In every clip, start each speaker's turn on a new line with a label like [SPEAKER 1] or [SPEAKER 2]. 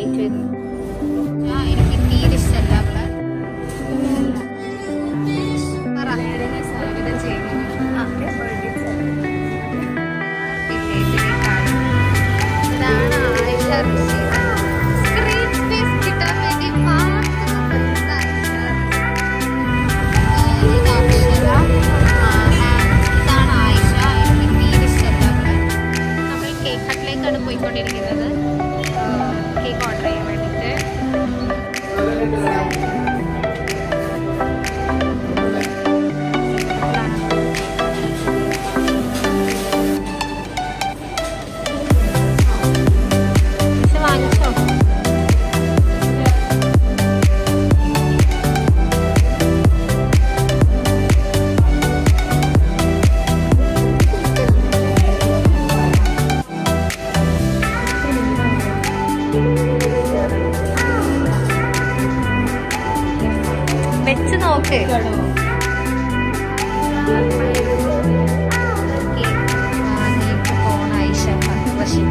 [SPEAKER 1] Wait വരുന്നു ആ, എനിക്ക് തീരെ ഇഷ്ടമല്ല അവളെ പറ
[SPEAKER 2] സ്വാഗതം ചെയ്യുന്നു
[SPEAKER 1] ആ, വില്ലേജിലേക്കാണ്. ഇതാണ് ആയിഷ ഋഷി. സ്ക്രീൻ സ്പേസ് കിട്ടാൻ വേണ്ടി മാത്രം വരുന്ന ആയിഷ ഋഷി. ഏഹ് ഇത് അക്ഷര. ആ, ആ, ഇതാണ് ആയിഷ. എനിക്ക് തീരെ ഇഷ്ടമല്ല അവളെ. നമ്മൾ കേക്ക് ഹട്ടിലേക്കാണ് പോയിക്കൊണ്ടിരിക്കുന്നത് കേക്ക് ഓർഡർ ചെയ്യാൻ വേണ്ടിയിട്ട് പക്ഷെ വാങ്ങിച്ചോ വെച്ച് നോക്ക് phone Aisha Rasheed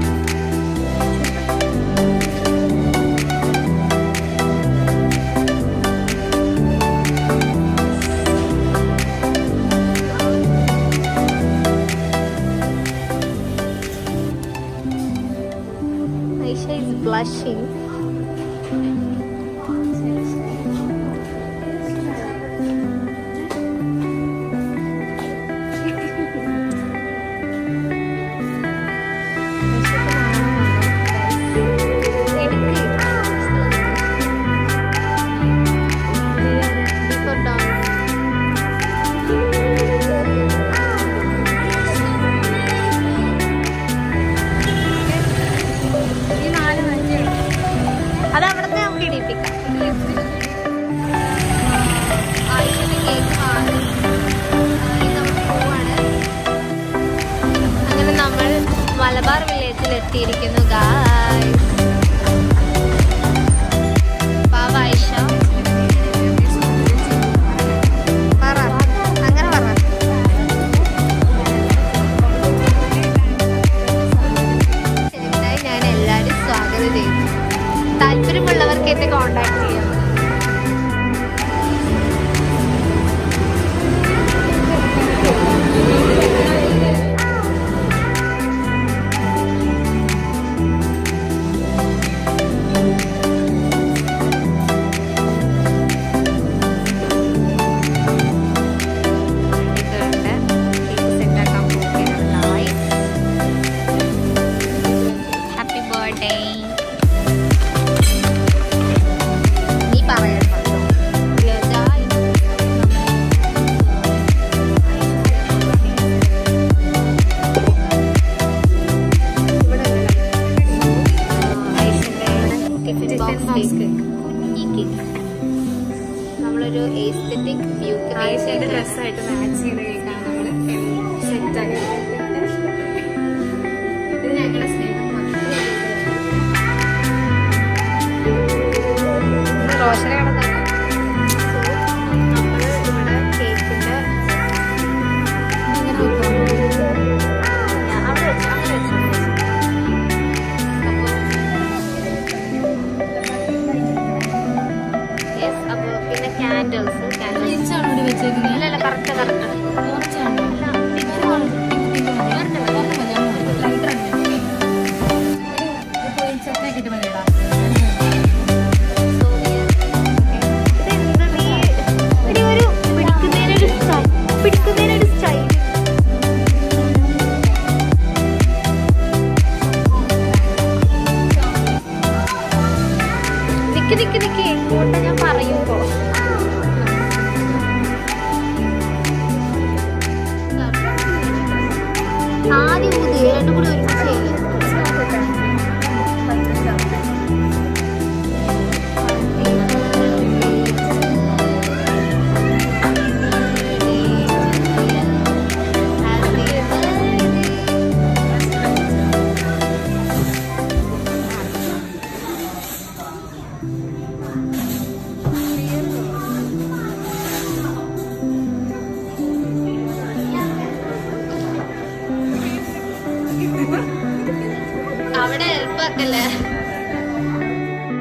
[SPEAKER 1] Aisha is blushing. Before dawn.
[SPEAKER 2] ഈ നാല് മഞ്ഞ
[SPEAKER 1] അത് അവിടുന്ന് നമുക്ക് ഇടിപ്പിക്കാം ആയിഷയുടെ കേക്ക് വാങ്ങി ആ, ഇനി നമ്മൾ പോവാണ് അങ്ങനെ നമ്മൾ മലബാർ വില്ലേജിൽ എത്തിയിരിക്കുന്നു ഗായ് പാവ ആയിഷ പറ അങ്ങനെ പറ ഇതിനായി ഞാൻ എല്ലാവരും സ്വാഗതം ചെയ്യുന്നു താല്പര്യമുള്ളവർക്ക് എന്നെ കോൺടാക്ട് ചെയ്യാം ഹാപ്പി ബർത്ത്ഡേ നീ പറയട്ടോ നമ്മളൊരു എസ്തെറ്റിക് വ്യൂ
[SPEAKER 2] ആയിഷയുടെ ഡ്രസ്സായിട്ട് മാച്ച് ചെയ്ത് കേൾക്കാൻ നമ്മൾ സെറ്റ് ആക്കി ഇത് ഞങ്ങളുടെ സ്നേഹം മാത്രമേ
[SPEAKER 1] റോഷന കിടന്നല്ല നമ്മള് ഇവിടെ കേക്കിന്റെ ഞാൻ അവിടെ വെച്ചു അവിടെ വെച്ചു അവിടെ വെച്ചു. Yes, അപ്പൊ പിന്നെ ക്യാൻഡിൽസ് ക്യാൻഡിൽസ്
[SPEAKER 2] തിരിച്ചാണ് ഇവിടെ വെച്ചേക്കുന്നത്
[SPEAKER 1] ഇല്ല ഇല്ല കറക്റ്റ് കറക്റ്റ്
[SPEAKER 2] ഓറഞ്ചാണ്
[SPEAKER 1] പിടിക്കുന്നതിനൊരു സ്റ്റൈൽ നിക്ക് നിക്ക് നിക്ക് എങ്ങോട്ടാ ഞാൻ പറയുമ്പോ ആദ്യം ഊതി രണ്ടും കൂടി ഒരുമിച്ച് ചെയ്യും അവിടെ എളുപ്പാക്കല്ലേ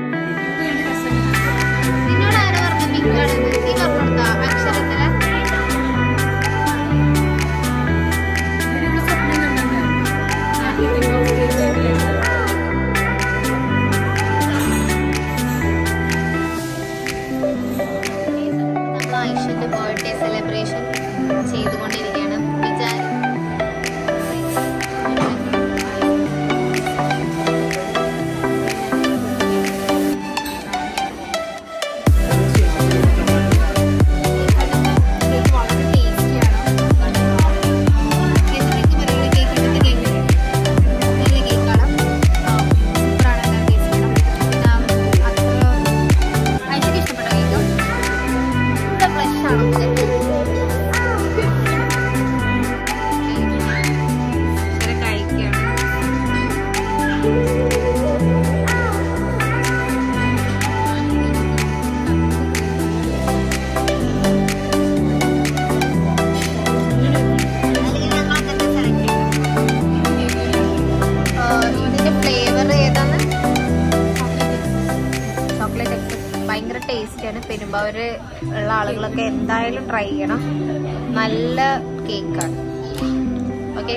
[SPEAKER 1] ഉള്ളവര് ഉള്ള ആളുകളൊക്കെ എന്തായാലും ട്രൈ ചെയ്യണം നല്ല കേക്കാണ് ഓക്കെ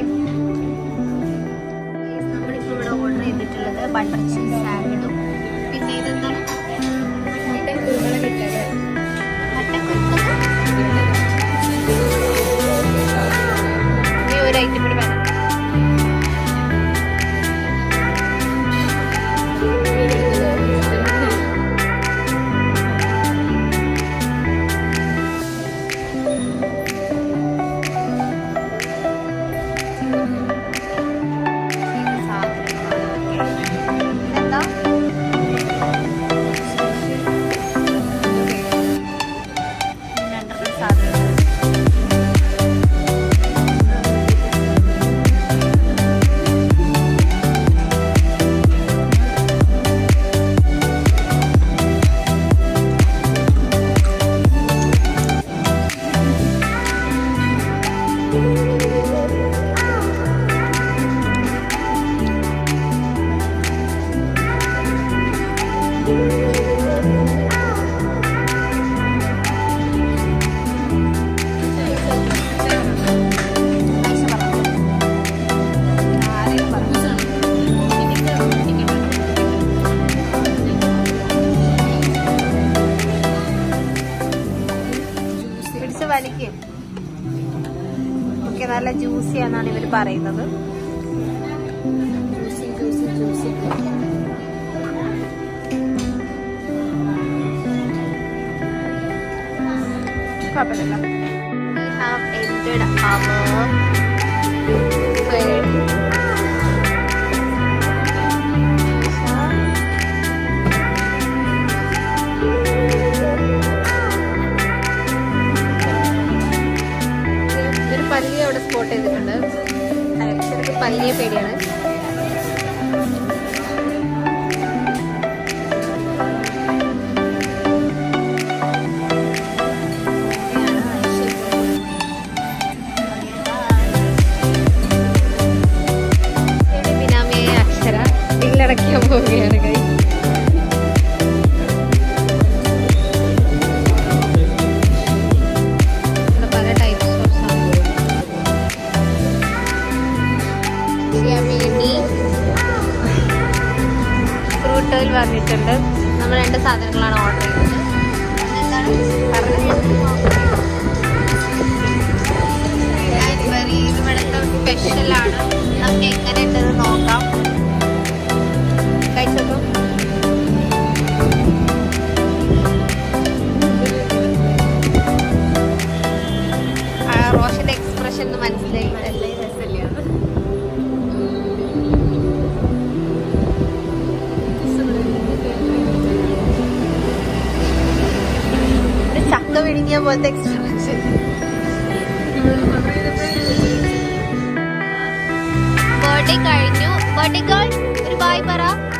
[SPEAKER 1] നമ്മളിപ്പോ ഇവിടെ ഓർഡർ ചെയ്തിട്ടുള്ളത് ബട്ടർ ചീസ് സാലഡും പിന്നെ ഇതെന്താണ്
[SPEAKER 2] മട്ടൻ കുരുമുളക് ഇട്ടത്
[SPEAKER 1] മട്ടൻ കുരുമുളക് ഇനി ഒരു ഐറ്റം കൂടി വേണം എന്താ രണ്ടെണ്ണം സാധനം പൈസ പറഞ്ഞു ആരെയും പറഞ്ഞു പിടിച്ച് വലിക്കും ഓക്കെ നല്ല ജ്യൂസി എന്നാണ് ഇവർ പറയുന്നത്
[SPEAKER 2] ജ്യൂസി ജ്യൂസി ജ്യൂസി
[SPEAKER 1] കുഴപ്പമില്ല We have entered our third ഇതൊരു പല്ലി അവിടെ സ്പോട്ട് ചെയ്തിട്ടുണ്ട് ശരിക്കും പല്ലിയെ പേടിയാണ് ബിനാമിയായ അക്ഷര ബില്ലടയ്ക്കാൻ പോവുകയാണ് കൈ ഇവിടെ പല ടൈപ്സ് ഓഫ് വേണ്ടി ഫ്രൂട്ട് ഓയിൽ വന്നിട്ടുണ്ട് നമ്മൾ രണ്ട് സാധനങ്ങളാണ് ഓർഡർ ചെയ്തത് എന്താണ് പറഞ്ഞത് കാഡ്ബറി ഇത് ഇവിടുത്തെ സ്പെഷ്യലാണ് നമുക്ക് എങ്ങനെ ഉണ്ടെന്ന് നോക്കാം കഴിച്ചോളൂ ആ റോഷന്റെ എക്സ്പ്രഷൻ ഒന്ന് മനസ്സിലായിട്ടല്ലേ രസമില്ല ഒരു ചക്ക വിഴുങ്ങിയ പോലത്തെ എക്സ്പ്രഷൻ ബർത്ത്ഡേ കഴിഞ്ഞു ബർത്ത്ഡേ ഗേൾ ഒരു ബായ് പറ